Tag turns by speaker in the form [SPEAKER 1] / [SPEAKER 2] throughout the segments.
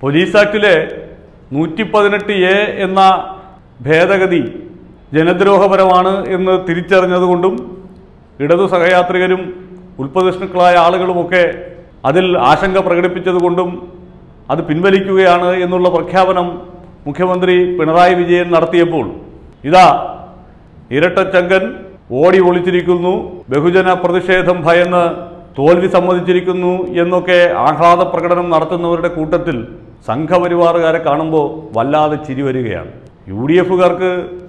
[SPEAKER 1] police ആക്ടിലെ നൂറ്റി പതിനെട്ട് A എന്ന ഭേദഗതി ജനദ്രോഹപരമാണ് എന്ന് തിരിച്ചറിഞ്ഞതുകൊണ്ടും ഇടതു സഹയാത്രികരും ഉൽപ്പതിഷ്ണുക്കളായ ആളുകളുമൊക്കെ അതിൽ ആശങ്ക പ്രകടിപ്പിച്ചതുകൊണ്ടും അത് പിൻവലിക്കുകയാണ് എന്നുള്ള പ്രഖ്യാപനം മുഖ്യമന്ത്രി പിണറായി വിജയൻ നടത്തിയപ്പോൾ ഇതാ ഇരട്ടച്ചങ്കൻ ഓടി ഒളിച്ചിരിക്കുന്നു ബഹുജന പ്രതിഷേധം ഭയന്ന് തോൽവി സമ്മതിച്ചിരിക്കുന്നു എന്നൊക്കെ ആഹ്ലാദ പ്രകടനം നടത്തുന്നവരുടെ കൂട്ടത്തിൽ സംഘപരിവാറുകാരെ കാണുമ്പോൾ വല്ലാതെ ചിരി വരികയാണ് യു ഡി എഫുകാർക്ക്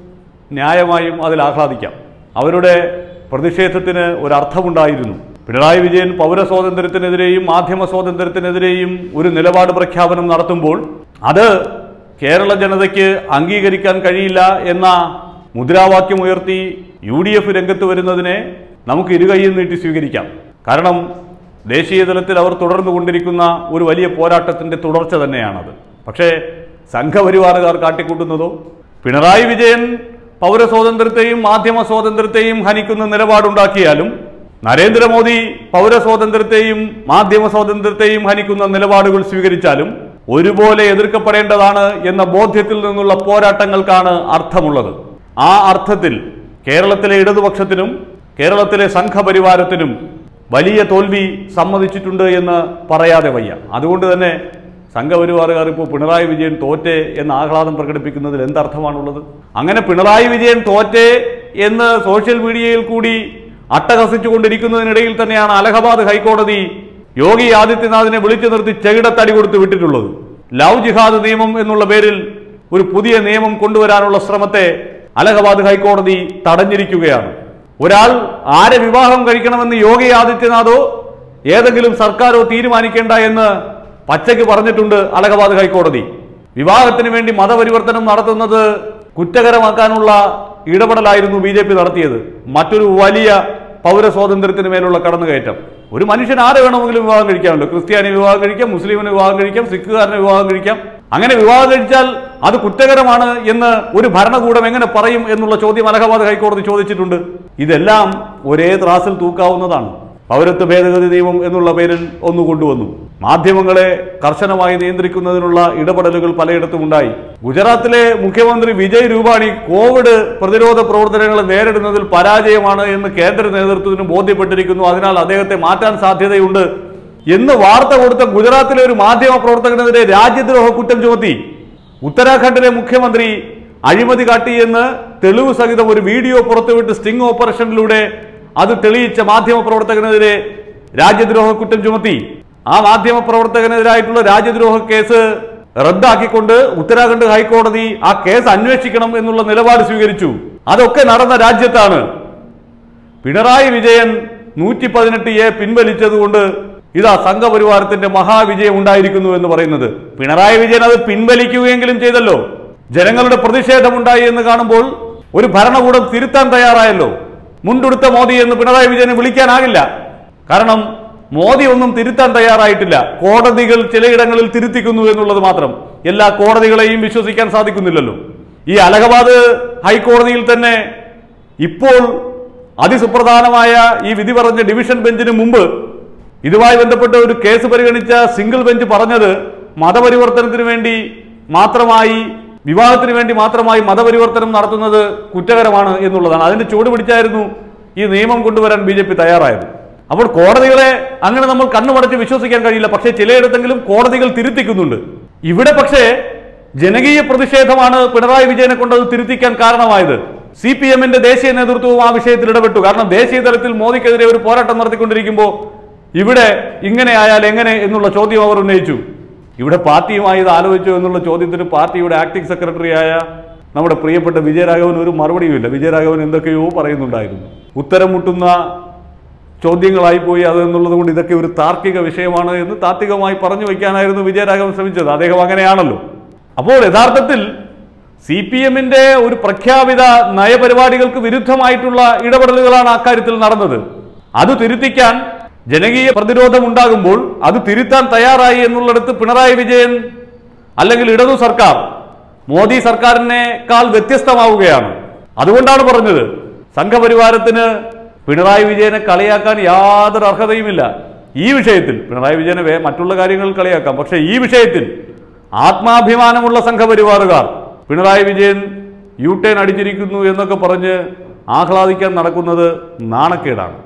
[SPEAKER 1] ന്യായമായും അതിൽ ആഹ്ലാദിക്കാം അവരുടെ പ്രതിഷേധത്തിന് ഒരർത്ഥമുണ്ടായിരുന്നു പിണറായി വിജയൻ പൗരസ്വാതന്ത്ര്യത്തിനെതിരെയും മാധ്യമ സ്വാതന്ത്ര്യത്തിനെതിരെയും ഒരു നിലപാട് പ്രഖ്യാപനം നടത്തുമ്പോൾ അത് കേരള ജനതയ്ക്ക് അംഗീകരിക്കാൻ കഴിയില്ല എന്ന മുദ്രാവാക്യം ഉയർത്തി യു ഡി എഫ് രംഗത്ത് വരുന്നതിനെ നമുക്ക് ഇരുകൈയും നീട്ടി സ്വീകരിക്കാം കാരണം ദേശീയ തലത്തിൽ അവർ തുടർന്നു കൊണ്ടിരിക്കുന്ന ഒരു വലിയ പോരാട്ടത്തിന്റെ തുടർച്ച തന്നെയാണത് പക്ഷേ സംഘപരിവാറുകാർ കാട്ടിക്കൂട്ടുന്നതോ പിണറായി വിജയൻ പൗരസ്വാതന്ത്ര്യത്തെയും മാധ്യമ സ്വാതന്ത്ര്യത്തെയും ഹനിക്കുന്ന നിലപാടുണ്ടാക്കിയാലും നരേന്ദ്രമോദി പൗരസ്വാതന്ത്ര്യത്തെയും മാധ്യമ സ്വാതന്ത്ര്യത്തെയും ഹനിക്കുന്ന നിലപാടുകൾ സ്വീകരിച്ചാലും ഒരുപോലെ എതിർക്കപ്പെടേണ്ടതാണ് എന്ന ബോധ്യത്തിൽ നിന്നുള്ള പോരാട്ടങ്ങൾക്കാണ് അർത്ഥമുള്ളത് ആ അർത്ഥത്തിൽ കേരളത്തിലെ ഇടതുപക്ഷത്തിനും കേരളത്തിലെ സംഘപരിവാരത്തിനും വലിയ തോൽവി സമ്മതിച്ചിട്ടുണ്ട് എന്ന് പറയാതെ വയ്യ അതുകൊണ്ട് തന്നെ സംഘപരിവാറുകാർ ഇപ്പോൾ പിണറായി വിജയൻ തോറ്റേ എന്ന ആഹ്ലാദം പ്രകടിപ്പിക്കുന്നതിൽ എന്തർത്ഥമാണുള്ളത് അങ്ങനെ പിണറായി വിജയൻ തോറ്റേ എന്ന് സോഷ്യൽ മീഡിയയിൽ കൂടി അട്ടഹസിച്ചുകൊണ്ടിരിക്കുന്നതിനിടയിൽ തന്നെയാണ് അലഹബാദ് ഹൈക്കോടതി യോഗി ആദിത്യനാഥിനെ വിളിച്ചു നിർത്തി ചെകിടത്തടി കൊടുത്ത് വിട്ടിട്ടുള്ളത് ലവ് ജിഹാദ് നിയമം എന്നുള്ള പേരിൽ ഒരു പുതിയ നിയമം കൊണ്ടുവരാനുള്ള ശ്രമത്തെ അലഹബാദ് ഹൈക്കോടതി തടഞ്ഞിരിക്കുകയാണ് ഒരാൾ ആരെ വിവാഹം കഴിക്കണമെന്ന് യോഗി ആദിത്യനാഥോ ഏതെങ്കിലും സർക്കാരോ തീരുമാനിക്കേണ്ട എന്ന് പച്ചയ്ക്ക് പറഞ്ഞിട്ടുണ്ട് അലഹബാദ് ഹൈക്കോടതി വിവാഹത്തിന് വേണ്ടി മതപരിവർത്തനം നടത്തുന്നത് കുറ്റകരമാക്കാനുള്ള ഇടപെടലായിരുന്നു ബി ജെ പി നടത്തിയത് മറ്റൊരു വലിയ പൗരസ്വാതന്ത്ര്യത്തിന് മേലുള്ള കടന്നുകയറ്റം ഒരു മനുഷ്യൻ ആരെ വേണമെങ്കിലും വിവാഹം കഴിക്കാമല്ലോ ക്രിസ്ത്യാനി വിവാഹം കഴിക്കാം മുസ്ലിമിന് വിവാഹം കഴിക്കാം സിഖുകാരന് വിവാഹം കഴിക്കാം അങ്ങനെ വിവാഹം കഴിച്ചാൽ അത് കുറ്റകരമാണ് എന്ന് ഒരു ഭരണകൂടം എങ്ങനെ പറയും എന്നുള്ള ചോദ്യം അലഹബാദ് ഹൈക്കോടതി ചോദിച്ചിട്ടുണ്ട് ഇതെല്ലാം ഒരേ ത്രാസിൽ തൂക്കാവുന്നതാണ് പൗരത്വ ഭേദഗതി നിയമം എന്നുള്ള പേരിൽ ഒന്ന് കൊണ്ടുവന്നു മാധ്യമങ്ങളെ കർശനമായി നിയന്ത്രിക്കുന്നതിനുള്ള ഇടപെടലുകൾ പലയിടത്തും ഉണ്ടായി ഗുജറാത്തിലെ മുഖ്യമന്ത്രി വിജയ് രൂപാണി കോവിഡ് പ്രതിരോധ പ്രവർത്തനങ്ങളെ നേരിടുന്നതിൽ പരാജയമാണ് എന്ന് കേന്ദ്ര നേതൃത്വത്തിന് ബോധ്യപ്പെട്ടിരിക്കുന്നു അതിനാൽ അദ്ദേഹത്തെ മാറ്റാൻ സാധ്യതയുണ്ട് എന്ന് വാർത്ത കൊടുത്ത ഗുജറാത്തിലെ ഒരു മാധ്യമ പ്രവർത്തകനെതിരെ രാജ്യദ്രോഹ കുറ്റം ചുമത്തി ഉത്തരാഖണ്ഡിലെ മുഖ്യമന്ത്രി അഴിമതി കാട്ടി എന്ന് തെളിവ് സഹിതം ഒരു വീഡിയോ പുറത്തുവിട്ട് സ്റ്റിംഗ് ഓപ്പറേഷനിലൂടെ അത് തെളിയിച്ച മാധ്യമ പ്രവർത്തകനെതിരെ രാജ്യദ്രോഹ കുറ്റം ചുമത്തി ആ മാധ്യമ പ്രവർത്തകനെതിരായിട്ടുള്ള രാജ്യദ്രോഹ കേസ് റദ്ദാക്കിക്കൊണ്ട് ഉത്തരാഖണ്ഡ് ഹൈക്കോടതി ആ കേസ് അന്വേഷിക്കണം എന്നുള്ള നിലപാട് സ്വീകരിച്ചു അതൊക്കെ നടന്ന രാജ്യത്താണ് പിണറായി വിജയൻ നൂറ്റി പതിനെട്ട് എ പിൻവലിച്ചതുകൊണ്ട് ഇതാ സംഘപരിവാരത്തിന്റെ മഹാവിജയം ഉണ്ടായിരിക്കുന്നു എന്ന് പറയുന്നത് പിണറായി വിജയൻ അത് പിൻവലിക്കുകയെങ്കിലും ചെയ്തല്ലോ ജനങ്ങളുടെ പ്രതിഷേധമുണ്ടായി എന്ന് കാണുമ്പോൾ ഒരു ഭരണകൂടം തിരുത്താൻ തയ്യാറായല്ലോ മുണ്ടുടുത്ത മോദി എന്ന് പിണറായി വിജയനെ വിളിക്കാനാകില്ല കാരണം മോദി ഒന്നും തിരുത്താൻ തയ്യാറായിട്ടില്ല കോടതികൾ ചിലയിടങ്ങളിൽ തിരുത്തിക്കുന്നു എന്നുള്ളത് മാത്രം എല്ലാ കോടതികളെയും വിശ്വസിക്കാൻ സാധിക്കുന്നില്ലല്ലോ ഈ അലഹബാദ് ഹൈക്കോടതിയിൽ തന്നെ ഇപ്പോൾ അതിസുപ്രധാനമായ ഈ വിധി പറഞ്ഞ ഡിവിഷൻ ബെഞ്ചിന് മുമ്പ് ഇതുമായി ബന്ധപ്പെട്ട ഒരു കേസ് പരിഗണിച്ച സിംഗിൾ ബെഞ്ച് പറഞ്ഞത് മതപരിവർത്തനത്തിന് വേണ്ടി മാത്രമായി വിവാഹത്തിന് വേണ്ടി മാത്രമായി മതപരിവർത്തനം നടത്തുന്നത് കുറ്റകരമാണ് എന്നുള്ളതാണ് അതിന്റെ ചുവട് പിടിച്ചായിരുന്നു ഈ നിയമം കൊണ്ടുവരാൻ ബി ജെ പി തയ്യാറായത് അപ്പോൾ കോടതികളെ അങ്ങനെ നമ്മൾ കണ്ണുമടച്ച് വിശ്വസിക്കാൻ കഴിയില്ല പക്ഷേ ചിലയിടത്തെങ്കിലും കോടതികൾ തിരുത്തിക്കുന്നുണ്ട് ഇവിടെ പക്ഷേ ജനകീയ പ്രതിഷേധമാണ് പിണറായി വിജയനെ കൊണ്ട് അത് തിരുത്തിക്കാൻ കാരണമായത് സി പി എമ്മിന്റെ ദേശീയ നേതൃത്വവും ആ വിഷയത്തിൽ ഇടപെട്ടു കാരണം ദേശീയ തലത്തിൽ മോദിക്കെതിരെ ഒരു പോരാട്ടം നടത്തിക്കൊണ്ടിരിക്കുമ്പോൾ ഇവിടെ ഇങ്ങനെ ആയാൽ എങ്ങനെ എന്നുള്ള ചോദ്യം അവർ ഉന്നയിച്ചു ഇവിടെ പാർട്ടിയുമായി ഇത് ആലോചിച്ചു എന്നുള്ള ചോദ്യത്തിന് പാർട്ടിയുടെ ആക്ടിംഗ് സെക്രട്ടറിയായ നമ്മുടെ പ്രിയപ്പെട്ട വിജയരാഘവൻ ഒരു മറുപടിയുമില്ല വിജയരാഘവൻ എന്തൊക്കെയോ പറയുന്നുണ്ടായിരുന്നു ഉത്തരം മുട്ടുന്ന ചോദ്യങ്ങളായി പോയി അത് എന്നുള്ളത് കൊണ്ട് ഇതൊക്കെ ഒരു താർക്കിക വിഷയമാണ് എന്ന് താത്വികമായി പറഞ്ഞു വയ്ക്കാനായിരുന്നു വിജയരാഘവൻ ശ്രമിച്ചത് അദ്ദേഹം അങ്ങനെയാണല്ലോ അപ്പോൾ യഥാർത്ഥത്തിൽ സി പി എമ്മിന്റെ ഒരു പ്രഖ്യാപിത നയപരിപാടികൾക്ക് വിരുദ്ധമായിട്ടുള്ള ഇടപെടലുകളാണ് അക്കാര്യത്തിൽ നടന്നത് അത് തിരുത്തിക്കാൻ ജനകീയ പ്രതിരോധം ഉണ്ടാകുമ്പോൾ അത് തിരുത്താൻ തയ്യാറായി എന്നുള്ളിടത്ത് പിണറായി വിജയൻ അല്ലെങ്കിൽ ഇടതു സർക്കാർ മോദി സർക്കാരിനേക്കാൾ വ്യത്യസ്തമാവുകയാണ് അതുകൊണ്ടാണ് പറഞ്ഞത് സംഘപരിവാരത്തിന് പിണറായി വിജയനെ കളിയാക്കാൻ യാതൊരു അർഹതയുമില്ല ഈ വിഷയത്തിൽ പിണറായി വിജയനെ വേ മറ്റുള്ള കാര്യങ്ങളിൽ കളിയാക്കാം പക്ഷേ ഈ വിഷയത്തിൽ ആത്മാഭിമാനമുള്ള സംഘപരിവാറുകാർ പിണറായി വിജയൻ യു ടേൺ അടിച്ചിരിക്കുന്നു എന്നൊക്കെ പറഞ്ഞ് ആഹ്ലാദിക്കാൻ നടക്കുന്നത് നാണക്കേടാണ്